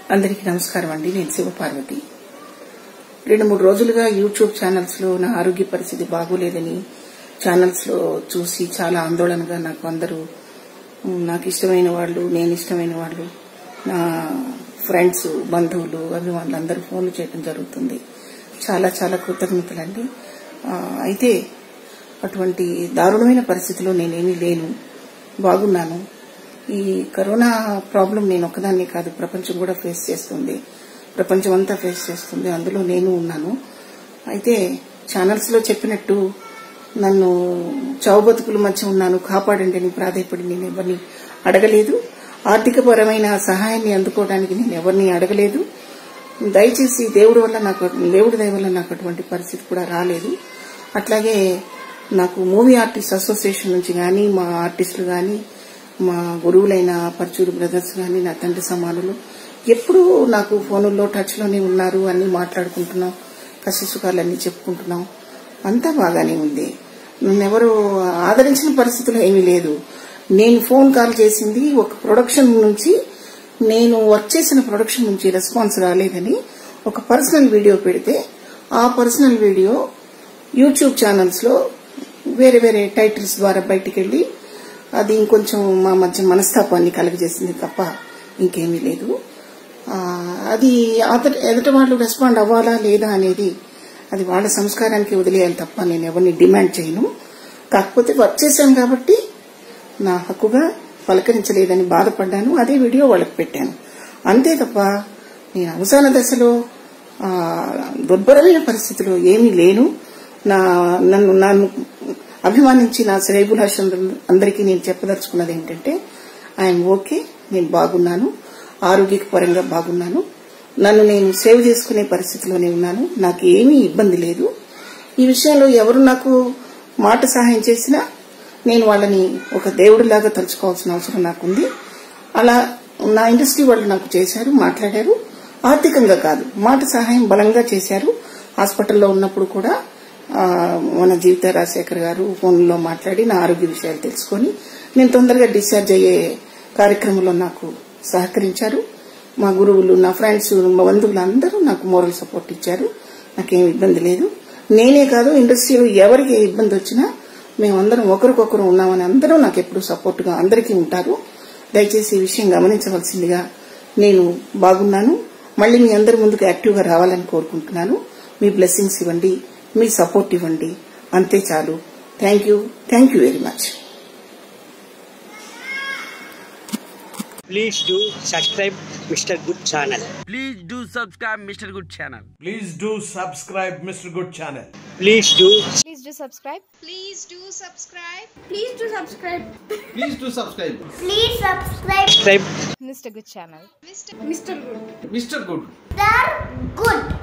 అందరికీ నమస్కారం అండి నేను శివపార్వతి రెండు మూడు రోజులుగా యూట్యూబ్ ఛానల్స్ లో నా ఆరోగ్య పరిస్థితి బాగోలేదని ఛానల్స్ లో చూసి చాలా ఆందోళనగా నాకు అందరూ ఉమ్, నాకు ఇష్టమైన వాళ్ళు నేను ఇష్టమైన వాళ్ళు నా ఫ్రెండ్స్ బంధువులు అభిమానులు అందరూ ఫోన్లు చేయడం జరుగుతుంది చాలా చాలా కృతజ్ఞతలండి ఆ, అయితే అటువంటి దారుణమైన పరిస్థితిలో నేనేమీ లేను బాగున్నాను ఈ కరోనా ప్రాబ్లం నేను ఒక్కదాన్నే కాదు ప్రపంచం కూడా ఫేస్ చేస్తుంది ప్రపంచం అంతా ఫేస్ చేస్తుంది అందులో నేను ఉన్నాను అయితే ఛానల్స్ లో చెప్పినట్టు నన్ను చావు బతుకుల మధ్య ఉన్నాను కాపాడండి అని ప్రాధాయపడి నేను ఎవరిని అడగలేదు ఆర్థికపరమైన సహాయాన్ని అందుకోవడానికి నేను ఎవరిని అడగలేదు దయచేసి దేవుడి వల్ల నాకు దేవుడి దయ వల్ల నాకు అటువంటి పరిస్థితి కూడా రాలేదు అట్లాగే నాకు మూవీ ఆర్టిస్ట్ అసోసియేషన్ నుంచి కానీ మా ఆర్టిస్టులు కానీ మా గురువులైన పరచూరు బ్రదర్స్ కానీ నా తండ్రి సమానులు ఎప్పుడూ నాకు ఫోనుల్లో టచ్ లోనే ఉన్నారు అన్ని మాట్లాడుకుంటున్నాం కష్ట సుఖాలన్నీ చెప్పుకుంటున్నాం అంతా బాగానే ఉంది నన్నెవరు ఆదరించిన పరిస్థితులు ఏమీ లేదు నేను ఫోన్ కాల్ చేసింది ఒక ప్రొడక్షన్ నుంచి నేను వర్క్ చేసిన ప్రొడక్షన్ నుంచి రెస్పాన్స్ రాలేదని ఒక పర్సనల్ వీడియో పెడితే ఆ పర్సనల్ వీడియో యూట్యూబ్ ఛానల్స్ లో వేరే వేరే టైటిల్స్ ద్వారా బయటికి వెళ్లి అది ఇంకొంచెం మా మధ్య మనస్తాపాన్ని కలుగజేసింది తప్ప ఇంకేమీ లేదు ఆ, అది అతడు ఎదుటి వాళ్ళు రెస్పాండ్ అవ్వాలా లేదా అనేది అది వాళ్ళ సంస్కారానికి వదిలేయాలి తప్ప నేను ఎవరిని డిమాండ్ చేయను కాకపోతే వర్క్ చేశాను కాబట్టి నా హక్కుగా పలకరించలేదని బాధపడ్డాను అదే వీడియో వాళ్ళకి పెట్టాను అంతే తప్ప నేను అవసాన దశలో ఆ, దుర్భరమైన పరిస్థితిలో ఏమీ లేను నా నన్ను నన్ను అభిమానించి నా శ్రేయభిలాషం అందరికీ నేను చెప్పదలుచుకున్నది ఏంటంటే ఐఎమ్ ఓకే నేను బాగున్నాను ఆరోగ్య పరంగా బాగున్నాను నన్ను నేను సేవ్ చేసుకునే పరిస్థితిలోనే ఉన్నాను నాకు ఏమీ ఇబ్బంది లేదు ఈ విషయంలో ఎవరు నాకు మాట సహాయం చేసినా నేను వాళ్ళని ఒక దేవుడిలాగా తలుచుకోవాల్సిన అవసరం నాకుంది అలా నా ఇండస్ట్రీ వాళ్ళు నాకు చేశారు మాట్లాడారు ఆర్థికంగా కాదు మాట సహాయం బలంగా చేశారు హాస్పిటల్లో ఉన్నప్పుడు కూడా ఆ, మన జీవిత రాజశేఖర్ గారు ఫోన్లో మాట్లాడి నా ఆరోగ్య విషయాలు తెలుసుకొని నేను తొందరగా డిశ్చార్జ్ అయ్యే కార్యక్రమంలో నాకు సహకరించారు మా గురువులు నా ఫ్రెండ్స్ మా బంధువులు అందరూ నాకు మోరల్ సపోర్ట్ ఇచ్చారు నాకేం ఇబ్బంది లేదు నేనే కాదు ఇండస్ట్రీలో ఎవరికి ఏ ఇబ్బంది వచ్చినా మేమందరం ఒకరికొకరు ఉన్నామని అందరూ నాకు ఎప్పుడు సపోర్ట్ గా అందరికీ ఉంటారు దయచేసి ఈ విషయం గమనించవలసిందిగా నేను బాగున్నాను మళ్ళీ మీ అందరి ముందుకు యాక్టివ్ గా రావాలని కోరుకుంటున్నాను మీ బ్లెస్సింగ్స్ ఇవ్వండి మీ సపోర్ట్ ఇవ్వండి అంతే చాలు thank you thank you very much Please do subscribe Mr. Good channel. Please do subscribe Mr. Good channel. Please do subscribe Mr. Good channel. Please do Please do subscribe. Please do subscribe. Please do subscribe. Please do subscribe. Please subscribe. subscribe Mr. Good channel. Mr. Mr. Good. Mr. Good. Mr. Good.